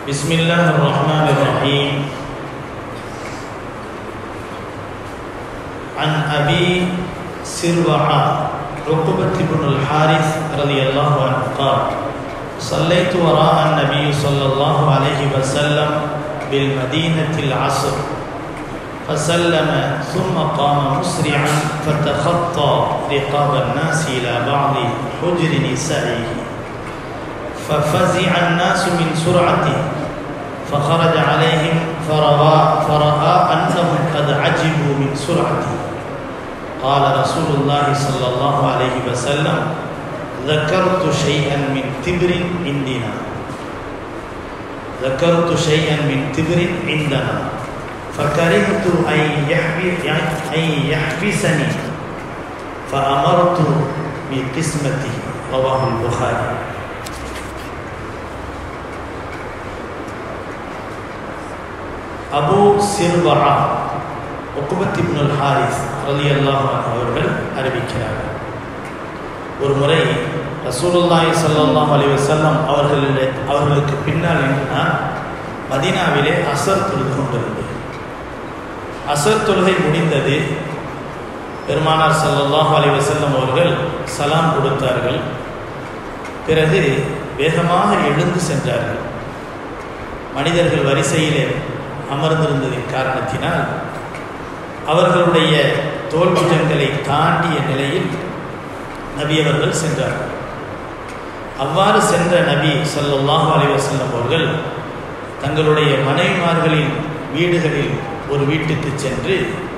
بسم الله الرحمن الرحيم عن أبي سروعة عقبة بن الحارث رضي الله عنه قال صليت وراء النبي صلى الله عليه وسلم بالمدينة العصر فسلم ثم قام مسرعا فتخطى رقاب الناس إلى بعض حجر نسائه ففزع الناس من سرعته فخرج عليهم فرأى, فرأى أنهم قد عجبوا من سرعته قال رسول الله صلى الله عليه وسلم ذكرت شيئا من تبر عندنا ذكرت شيئا من تبر عندنا فكرهت أن أن يحبسني فأمرت بقسمته رواه البخاري அபு சிர்வரா ஒக்குபத் இப்னுல் Harris ரலி அல்லாஹ் அவர்கள் அறிவிக்கிறார்கள் ஒரு முறை ரசூலுல்லாஹி ஸல்லல்லாஹு அலைஹி வஸல்லம் அவர்களிட அவர்களுக்கு பின்னால் நின்றால் மதீனாவிலே அசர் தொழுது கொண்டிருந்தது அசர் தொழுகை முடிந்தது பெருமானார் ஸல்லல்லாஹு அலைஹி வஸல்லம் அவர்கள் சலாம் கொடுத்தார்கள் பிறகு வேகமாக எழுந்து சென்றார்கள் மனிதர்கள் வரிசையிலே அமர்ந்திருந்ததின் காரணத்தினால் அவர்களுடைய தோல்புஜங்களை தாண்டிய நிலையில் நபி அவர்கள் சென்றார்கள் அவ்வாறு சென்ற நபி சல்லாஹு அலைவசல்லம் அவர்கள் தங்களுடைய மனைவிமார்களின் வீடுகளில் ஒரு வீட்டுக்கு சென்று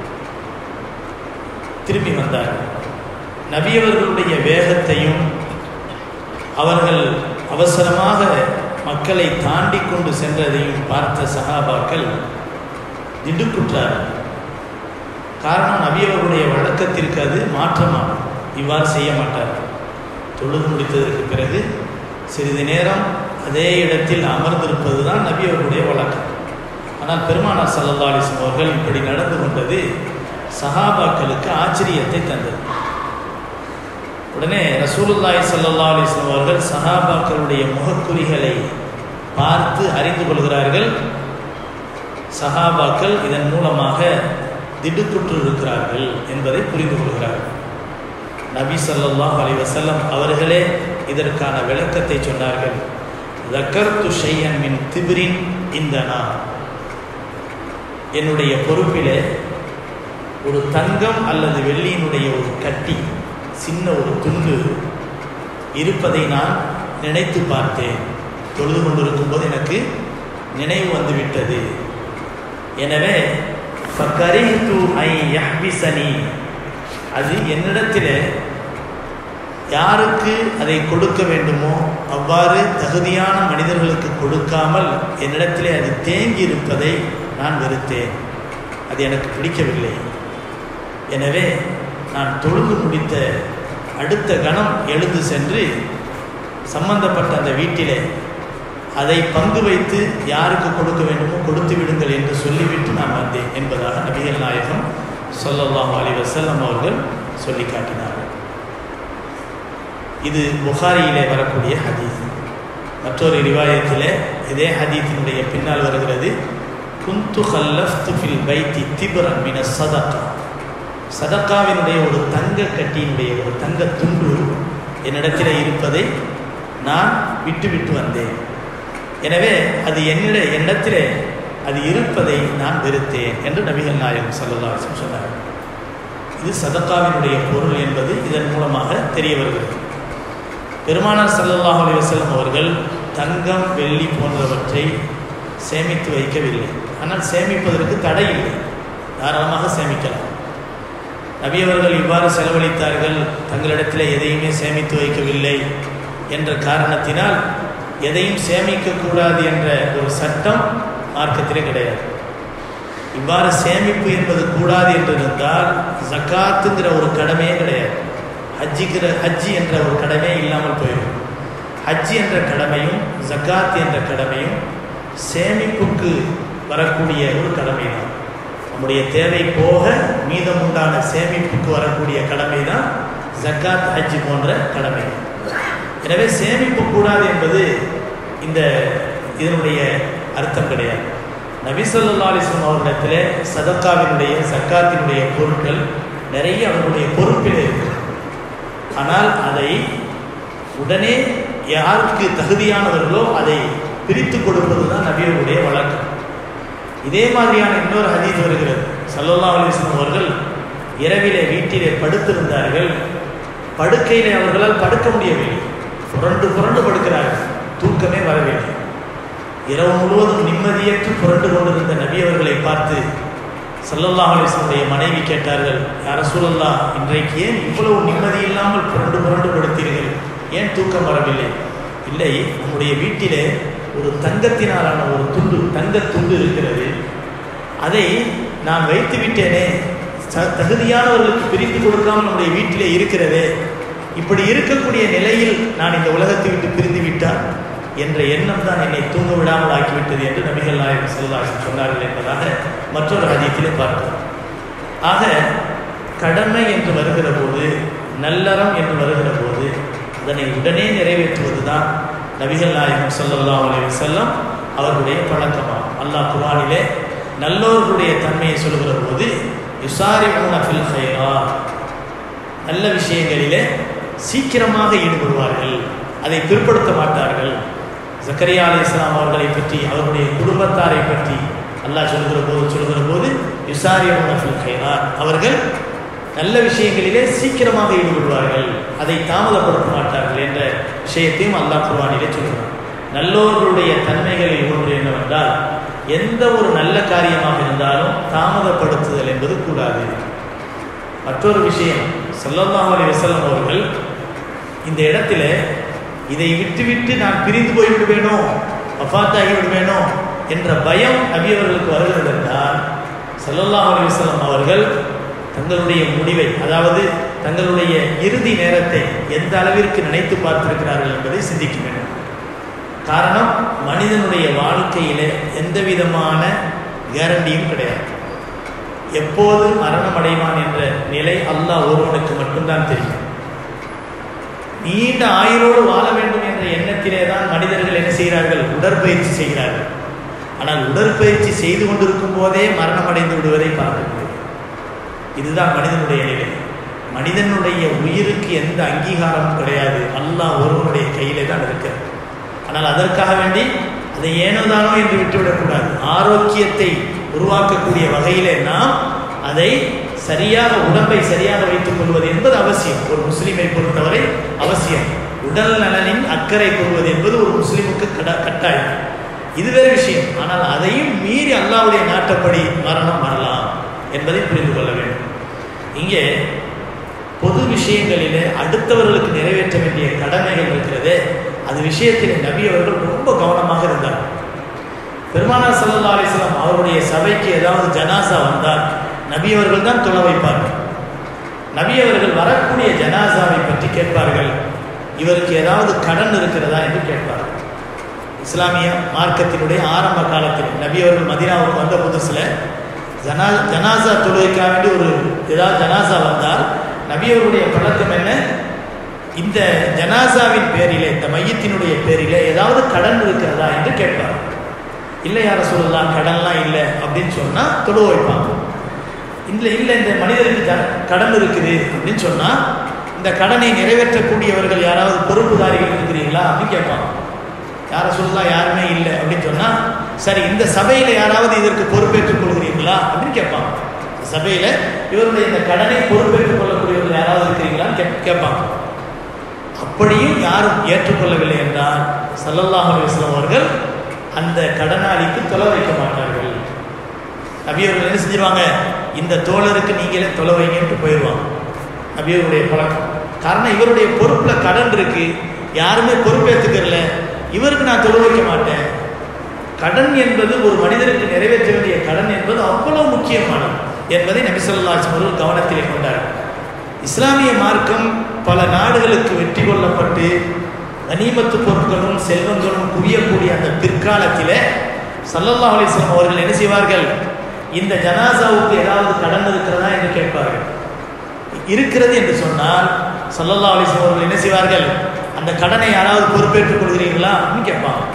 திரும்பி வந்தார்கள் நபியவர்களுடைய வேகத்தையும் அவர்கள் அவசரமாக மக்களை தாண்டி கொண்டு சென்றதையும் பார்த்த சகாபாக்கள் திடுக்குற்றார்கள் காரணம் நபியவர்களுடைய வழக்கத்திற்கு அது மாற்றமாகும் இவ்வாறு செய்ய மாட்டார் தொழுது முடித்ததற்கு பிறகு சிறிது நேரம் அதே இடத்தில் அமர்ந்திருப்பது தான் நபி அவர்களுடைய வழக்கம் ஆனால் பெருமானார் சல்லா அலிஸ்லம் அவர்கள் இப்படி நடந்து கொண்டது சஹாபாக்களுக்கு ஆச்சரியத்தை தந்தது உடனே ரசூலுல்லாய் சல்லா அலிஸ்லாம் அவர்கள் சஹாபாக்களுடைய முகக்குறிகளை பார்த்து அறிந்து கொள்கிறார்கள் சஹாபாக்கள் இதன் மூலமாக திடுக்குற்று இருக்கிறார்கள் என்பதை புரிந்து கொள்கிறார்கள் நபி சல்லாஹ் அலி வசல்லம் அவர்களே இதற்கான விளக்கத்தை சொன்னார்கள் தக்கர்த்து ஷையன் மின் திபிரின் இந்த நான் என்னுடைய பொறுப்பிலே ஒரு தங்கம் அல்லது வெள்ளியினுடைய ஒரு கட்டி சின்ன ஒரு துண்டு இருப்பதை நான் நினைத்து பார்த்தேன் தொழுது கொண்டிருக்கும் போது எனக்கு நினைவு வந்துவிட்டது எனவே அது என்னிடத்தில் யாருக்கு அதை கொடுக்க வேண்டுமோ அவ்வாறு தகுதியான மனிதர்களுக்கு கொடுக்காமல் என்னிடத்திலே அது தேங்கி இருப்பதை நான் வெறுத்தேன் அது எனக்கு பிடிக்கவில்லை எனவே நான் தொழுது முடித்த அடுத்த கணம் எழுந்து சென்று சம்பந்தப்பட்ட அந்த வீட்டிலே அதை பங்கு வைத்து யாருக்கு கொடுக்க வேண்டுமோ கொடுத்து விடுங்கள் என்று சொல்லிவிட்டு நான் வந்தேன் என்பதாக நபிகள் நாயகம் சொல்லல்லாஹு அலி வசல்லம் அவர்கள் சொல்லி காட்டினார்கள் இது புகாரியிலே வரக்கூடிய ஹதீஸ் மற்றொரு ரிவாயத்திலே இதே ஹதீத்தினுடைய பின்னால் வருகிறது குந்து ஹல்லஃப்து ஃபில் பைத்தி திபரன் மின சதக்கா சதக்காவினுடைய ஒரு தங்க கட்டியினுடைய ஒரு தங்க துண்டு என்னிடத்தில் இருப்பதை நான் விட்டு விட்டு வந்தேன் எனவே அது என்னிட என்னிடத்திலே அது இருப்பதை நான் வெறுத்தேன் என்று நபிகள் நாயகம் சல்லல்லாசம் சொன்னார் இது சதக்காவினுடைய பொருள் என்பது இதன் மூலமாக தெரிய வருகிறது பெருமானார் சல்லல்லாஹ் அலி வசல்லம் அவர்கள் தங்கம் வெள்ளி போன்றவற்றை சேமித்து வைக்கவில்லை ஆனால் சேமிப்பதற்கு தடை இல்லை தாராளமாக சேமிக்கலாம் நபியவர்கள் இவ்வாறு செலவழித்தார்கள் தங்களிடத்தில் எதையுமே சேமித்து வைக்கவில்லை என்ற காரணத்தினால் எதையும் சேமிக்கக்கூடாது என்ற ஒரு சட்டம் மார்க்கத்திலே கிடையாது இவ்வாறு சேமிப்பு என்பது கூடாது என்று இருந்தால் ஜக்காத்துங்கிற ஒரு கடமையே கிடையாது ஹஜ்ஜிக்கிற ஹஜ்ஜி என்ற ஒரு கடமையே இல்லாமல் போயிடும் ஹஜ்ஜி என்ற கடமையும் ஜக்காத் என்ற கடமையும் சேமிப்புக்கு வரக்கூடிய ஒரு கடமை தான் நம்முடைய தேவை போக மீதம் உண்டான சேமிப்புக்கு வரக்கூடிய கடமை தான் ஜக்காத் ஹஜ் போன்ற கடமை எனவே சேமிப்பு கூடாது என்பது இந்த இதனுடைய அர்த்தம் கிடையாது நபி ஸல்லல்லாஹு அலைஹி வஸல்லம் அவர்களிடத்தில் சதக்காவினுடைய சக்காத்தினுடைய பொருட்கள் நிறைய அவர்களுடைய பொறுப்பில் இருக்கு ஆனால் அதை உடனே யாருக்கு தகுதியானவர்களோ அதை பிரித்து கொடுப்பது தான் நபியருடைய வழக்கம் இதே மாதிரியான இன்னொரு ஹதீஸ் வருகிறது ஸல்லல்லாஹு அலைஹி வஸல்லம் அவர்கள் இரவிலே வீட்டிலே படுத்திருந்தார்கள் படுக்கையிலே அவர்களால் படுக்க முடியவில்லை புரண்டு புரண்டு படுக்கிறார்கள் தூக்கமே வரவில்லை இரவு முழுவதும் நிம்மதியற்று புரண்டு கொண்டிருந்த நபி அவர்களை பார்த்து சல்லல்லாஹ் அலிஸ்லமுடைய மனைவி கேட்டார்கள் யார சூழல்லா இன்றைக்கு ஏன் இவ்வளவு நிம்மதி இல்லாமல் புரண்டு புரண்டு படுத்தீர்கள் ஏன் தூக்கம் வரவில்லை இல்லை நம்முடைய வீட்டிலே ஒரு தங்கத்தினாலான ஒரு துண்டு தங்க துண்டு இருக்கிறது அதை நான் வைத்து விட்டேனே ச- தகுதியானவர்களுக்கு பிரித்து கொடுக்காமல் நம்முடைய வீட்டிலே இருக்கிறதே இப்படி இருக்கக்கூடிய நிலையில் நான் இந்த உலகத்தை விட்டு பிரிந்து விட்டால் என்ற எண்ணம் தான் என்னை தூங்க விடாமல் ஆக்கிவிட்டது என்று நபிகள் நாயகம் செல்வாசன் சொன்னார்கள் என்பதாக மற்றொரு ஹதீத்திலே பார்க்கிறோம் ஆக கடமை என்று வருகிற போது நல்லறம் என்று வருகிற போது அதனை உடனே நிறைவேற்றுவது தான் நபிகள் நாயகம் ஸல்லல்லாஹு அலைஹி வஸல்லம் அவர்களுடைய பழக்கமாகும் அல்லாஹ் குர்ஆனிலே நல்லோர்களுடைய தன்மையை சொல்கிற போது யுசாரிபூன ஃபில் ஹைராத் நல்ல விஷயங்களிலே சீக்கிரமாக ஈடுபடுவார்கள் அதை பிற்படுத்த மாட்டார்கள் ஜக்கரியா அலி இஸ்லாம் அவர்களை பற்றி அவருடைய குடும்பத்தாரை பற்றி அல்லாஹ் சொல்கிற போது சொல்கிற போது யுசாரியமுன ஃபில் ஹைராத் அவர்கள் நல்ல விஷயங்களிலே சீக்கிரமாக ஈடுபடுவார்கள் அதை தாமதப்படுத்த மாட்டார்கள் என்ற விஷயத்தையும் அல்லாஹ் குர்ஆனிலே சொல்கிறார் நல்லோர்களுடைய தன்மைகளில் ஒன்று என்னவென்றால் எந்த ஒரு நல்ல காரியமாக இருந்தாலும் தாமதப்படுத்துதல் என்பது கூடாது மற்றொரு விஷயம் ஸல்லல்லாஹு அலைஹி வஸல்லம் அவர்கள் இந்த இடத்துல இதை விட்டுவிட்டு நான் பிரிந்து போய் விடுவேனோ வஃபாத்தாகி விடுவேனோ என்ற பயம் நபி அவர்களுக்கு வருகிறது என்றால் ஸல்லல்லாஹு அலைஹி வஸல்லம் அவர்கள் தங்களுடைய முடிவை அதாவது தங்களுடைய இறுதி நேரத்தை எந்த அளவிற்கு நினைத்து பார்த்திருக்கிறார்கள் என்பதை சிந்திக்க வேண்டும் காரணம் மனிதனுடைய வாழ்க்கையிலே எந்த விதமான கேரண்டியும் கிடையாது எப்போது மரணம் அடைவான் என்ற நிலை அல்லாஹ் ஒருவனுக்கு மட்டும்தான் தெரியும் நீண்ட ஆயுளோடு வாழ வேண்டும் என்ற எண்ணத்திலே தான் மனிதர்கள் என்ன செய்கிறார்கள் உடற்பயிற்சி செய்கிறார்கள் ஆனால் உடற்பயிற்சி செய்து கொண்டிருக்கும் போதே மரணம் அடைந்து விடுவதை பார்க்க இதுதான் மனிதனுடைய நிலை மனிதனுடைய உயிருக்கு எந்த அங்கீகாரமும் கிடையாது அல்லாஹ் ஒருவனுடைய கையிலே தான் இருக்கிறது ஆனால் அதற்காக வேண்டி அதை ஏனோதானோ என்று விட்டுவிடக்கூடாது ஆரோக்கியத்தை உருவாக்கக்கூடிய வகையிலே நாம் அதை சரியாக உடம்பை சரியாக வைத்துக் கொள்வது என்பது அவசியம் ஒரு முஸ்லீமை பொறுத்தவரை அவசியம் உடல் நலனின் அக்கறை கொள்வது என்பது ஒரு முஸ்லீமுக்கு கட- கட்டாயம் இது வேறு விஷயம் ஆனால் அதையும் மீறி அல்லாஹ்வுடைய நாட்டப்படி மரணம் வரலாம் என்பதை புரிந்து கொள்ள வேண்டும் இங்கே பொது விஷயங்களிலே அடுத்தவர்களுக்கு நிறைவேற்ற வேண்டிய கடமைகள் இருக்கிறதே அது விஷயத்தில் நபி அவர்கள் ரொம்ப கவனமாக இருந்தார் பெருமானார் ஸல்லல்லாஹு அலைஹி வஸல்லம் அவருடைய சபைக்கு ஏதாவது ஜனாசா வந்தால் நபி அவர்கள் தான் தொலை வைப்பார்கள் நபி அவர்கள் வரக்கூடிய ஜனாசாவை பற்றி கேட்பார்கள் இவருக்கு ஏதாவது கடன் இருக்கிறதா என்று கேட்பார்கள் இஸ்லாமிய மார்க்கத்தினுடைய ஆரம்ப காலத்தில் நபி அவர்கள் மதீனாவுக்கு வந்த புதுசில் ஜனா ஜனாசா தொழுகைக்காக வேண்டி ஒரு ஏதாவது ஜனாசா வந்தால் நபி அவருடைய பழக்கம் என்ன இந்த ஜனாசாவின் பேரிலே இந்த மையத்தினுடைய பேரிலே ஏதாவது கடன் இருக்கிறதா என்று கேட்பார் இல்லை யார சொல்லலாம் கடன்லாம் இல்லை அப்படின்னு சொன்னால் தொழு வைப்பாங்க இல்லை இல்லை இந்த மனிதருக்கு க- கடன் இருக்குது அப்படின்னு சொன்னால் இந்த கடனை நிறைவேற்றக்கூடியவர்கள் யாராவது பொறுப்புதாரிகள் இருக்கிறீங்களா அப்படின்னு கேட்பாங்க யாரை சொல்லலாம் யாருமே இல்லை அப்படின்னு சொன்னால் சரி இந்த சபையில் யாராவது இதற்கு பொறுப்பேற்றுக் கொள்கிறீங்களா அப்படின்னு கேட்பாங்க இந்த சபையில் இவருடைய இந்த கடனை பொறுப்பேற்றுக் கொள்ளக்கூடியவர்கள் யாராவது இருக்கிறீங்களான்னு கே கேட்பாங்க அப்படியும் யாரும் ஏற்றுக்கொள்ளவில்லை என்றால் ஸல்லல்லாஹு அலைஹி வஸல்லம் அவர்கள் அந்த கடனாளிக்கு தொலை வைக்க மாட்டார்கள் நபியவர்கள் என்ன செஞ்சிருவாங்க இந்த தோழருக்கு நீங்களே தொலை வைங்கன்ட்டு போயிடுவாங்க நபியவருடைய பழக்கம் காரணம் இவருடைய பொறுப்பில் கடன் இருக்கு யாருமே பொறுப்பேற்றுக்கிறல இவருக்கு நான் தொலை வைக்க மாட்டேன் கடன் என்பது ஒரு மனிதருக்கு நிறைவேற்ற வேண்டிய கடன் என்பது அவ்வளவு முக்கியமானது என்பதை நபி ஸல்லல்லாஹு அலைஹி வஸல்லம் கவனத்திலே கொண்டார் இஸ்லாமிய மார்க்கம் பல நாடுகளுக்கு வெற்றி கொள்ளப்பட்டு கனிமத்து பொருட்களும் செல்வங்களும் குவியக்கூடிய அந்த பிற்காலத்திலே ஸல்லல்லாஹு அலைஹி வஸல்லம் அவர்கள் என்ன செய்வார்கள் இந்த ஜனாசாவுக்கு ஏதாவது கடன் இருக்கிறதா என்று கேட்பார்கள் இருக்கிறது என்று சொன்னால் ஸல்லல்லாஹு அலைஹி வஸல்லம் அவர்கள் என்ன செய்வார்கள் அந்த கடனை யாராவது பொறுப்பேற்றுக் கொள்கிறீர்களா அப்படின்னு கேட்பாங்க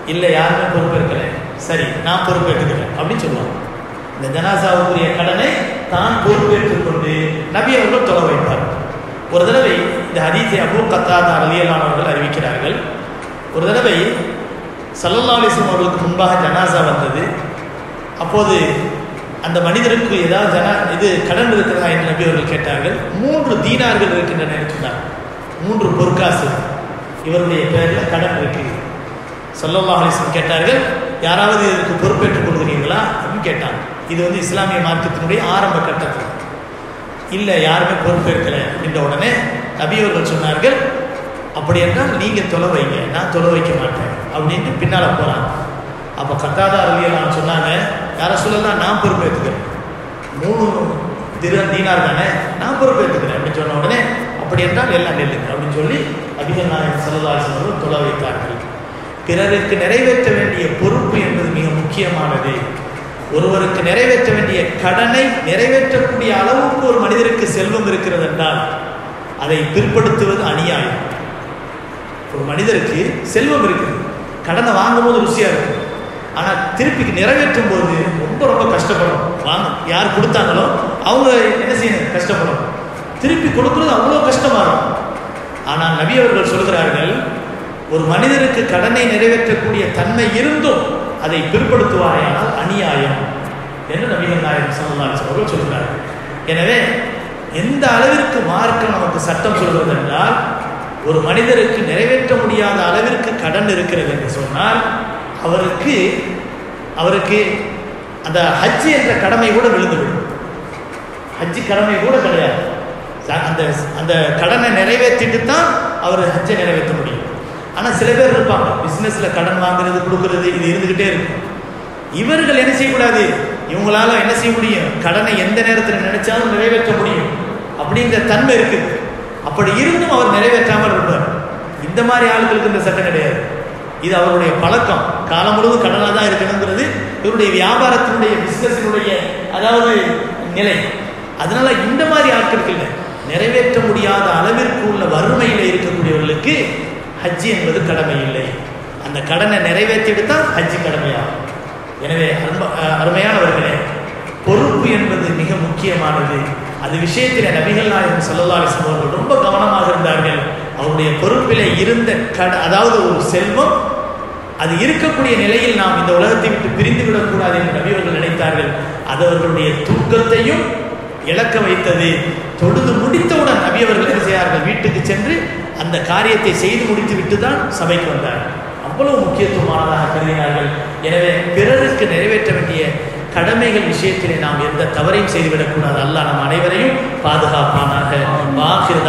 இல்லை யாருமே பொறுப்பேற்கல சரி நான் பொறுப்பேற்றுக்கிறேன் அப்படின்னு சொல்லுவாங்க இந்த ஜனாசாவுக்குரிய கடனை தான் பொறுப்பேற்றுக் கொண்டு நபி அவர்கள் தொலை வைப்பார் ஒரு தடவை இந்த ஹதீஸை அபூ கத்தாதா அலியலானவர்கள் அறிவிக்கிறார்கள் ஒரு தடவை சல்லல்லா அலிஸ்லாம் அவர்களுக்கு முன்பாக ஜனாசா வந்தது அப்போது அந்த மனிதருக்கு ஏதாவது ஜனா இது கடன் இருக்கிறதா என்று நபி அவர்கள் கேட்டார்கள் மூன்று தீனார்கள் இருக்கின்றன என்று சொன்னார் மூன்று பொற்காசு இவருடைய பெயரில் கடன் இருக்கு சல்லல்லா அலிஸ்லாம் கேட்டார்கள் யாராவது இதற்கு பொறுப்பேற்றுக் கொள்கிறீர்களா அப்படின்னு கேட்டாங்க இது வந்து இஸ்லாமிய மார்க்கத்தினுடைய ஆரம்ப கட்டத்தில் இல்லை யாருமே பொறுப்பேற்கலை என்ற உடனே நபி அவர்கள் சொன்னார்கள் அப்படி என்றால் நீங்கள் தொலை வைங்க நான் தொலை வைக்க மாட்டேன் அப்படின்ட்டு பின்னால் போகிறாங்க அப்போ கத்தாதா அலியெல்லாம் சொன்னாங்க யாரை சொல்லலாம் நான் பொறுப்பேற்றுக்கிறேன் மூணு திரு தீனார் தானே நான் பொறுப்பேற்றுக்கிறேன் அப்படின்னு சொன்ன உடனே அப்படி என்றால் எல்லாம் நெல்லுங்க அப்படின்னு சொல்லி அதிபர் நாயகம் சல்லல்லாஹு அவர்கள் தொலை வைத்தார்கள் பிறருக்கு நிறைவேற்ற வேண்டிய பொறுப்பு என்பது மிக முக்கியமானது ஒருவருக்கு நிறைவேற்ற வேண்டிய கடனை நிறைவேற்றக்கூடிய அளவுக்கு ஒரு மனிதருக்கு செல்வம் இருக்கிறது என்றால் அதை பிற்படுத்துவது அநியாயம் ஒரு மனிதருக்கு செல்வம் இருக்குது கடனை வாங்கும் போது ருசியாக இருக்கு ஆனால் திருப்பி நிறைவேற்றும் போது ரொம்ப ரொம்ப கஷ்டப்படும் வாங்க யார் கொடுத்தாங்களோ அவங்க என்ன செய்யணும் கஷ்டப்படும் திருப்பி கொடுக்குறது அவ்வளோ கஷ்டமாக இருக்கும் ஆனால் நபி அவர்கள் சொல்கிறார்கள் ஒரு மனிதருக்கு கடனை நிறைவேற்றக்கூடிய தன்மை இருந்தும் அதை பிற்படுத்துவாரையானால் அநியாயம் என்று நபிகள் நாயகம் சல்லல்லாஹு அவர்கள் சொல்கிறார்கள் எனவே எந்த அளவிற்கு மார்க்கம் நமக்கு சட்டம் சொல்கிறது என்றால் ஒரு மனிதருக்கு நிறைவேற்ற முடியாத அளவிற்கு கடன் இருக்கிறது என்று சொன்னால் அவருக்கு அவருக்கு அந்த ஹஜ்ஜி என்ற கடமை கூட விழுந்துவிடும் ஹஜ்ஜி கடமை கூட கிடையாது அந்த அந்த கடனை நிறைவேற்றிட்டு தான் அவர் ஹஜ்ஜை நிறைவேற்ற முடியும் ஆனால் சில பேர் இருப்பாங்க பிஸ்னஸில் கடன் வாங்குறது கொடுக்கறது இது இருந்துக்கிட்டே இருக்கும் இவர்கள் என்ன செய்யக்கூடாது இவங்களால என்ன செய்ய முடியும் கடனை எந்த நேரத்தில் நினைச்சாலும் நிறைவேற்ற முடியும் அப்படிங்கிற தன்மை இருக்குது அப்படி இருந்தும் அவர் நிறைவேற்றாமல் இருப்பார் இந்த மாதிரி ஆளுகளுக்கு இந்த சட்டம் கிடையாது இது அவருடைய பழக்கம் காலம் முழுவதும் கடனாக தான் இருக்கணுங்கிறது இவருடைய வியாபாரத்தினுடைய பிஸ்னஸினுடைய அதாவது நிலை அதனால இந்த மாதிரி ஆட்களுக்கு இல்லை நிறைவேற்ற முடியாத அளவிற்கு உள்ள வறுமையில் இருக்கக்கூடியவர்களுக்கு ஹஜ்ஜி என்பது கடமை இல்லை அந்த கடனை நிறைவேற்றிட்டு தான் ஹஜ்ஜி கடமையாகும் எனவே அரும அருமையானவர்களே பொறுப்பு என்பது மிக முக்கியமானது அது விஷயத்தில் நபிகள் நாயகம் சல்லா அலிஸ்லாம் அவர்கள் ரொம்ப கவனமாக இருந்தார்கள் அவருடைய பொறுப்பில் இருந்த கட அதாவது ஒரு செல்வம் அது இருக்கக்கூடிய நிலையில் நாம் இந்த உலகத்தை விட்டு பிரிந்து விடக்கூடாது என்று நபியவர்கள் நினைத்தார்கள் அது அவர்களுடைய தூக்கத்தையும் இழக்க வைத்தது தொழுது முடித்தவுடன் நபியவர்கள் என்ன செய்யார்கள் வீட்டுக்கு சென்று அந்த காரியத்தை செய்து முடித்து விட்டு தான் சபைக்கு வந்தார்கள் அவ்வளவு முக்கியத்துவமானதாக கருதினார்கள் எனவே பிறருக்கு நிறைவேற்ற வேண்டிய கடமைகள் விஷயத்திலே நாம் எந்த தவறையும் செய்துவிடக்கூடாது அல்லாஹ் நம் அனைவரையும் பாதுகாப்பானாக வாகிருதா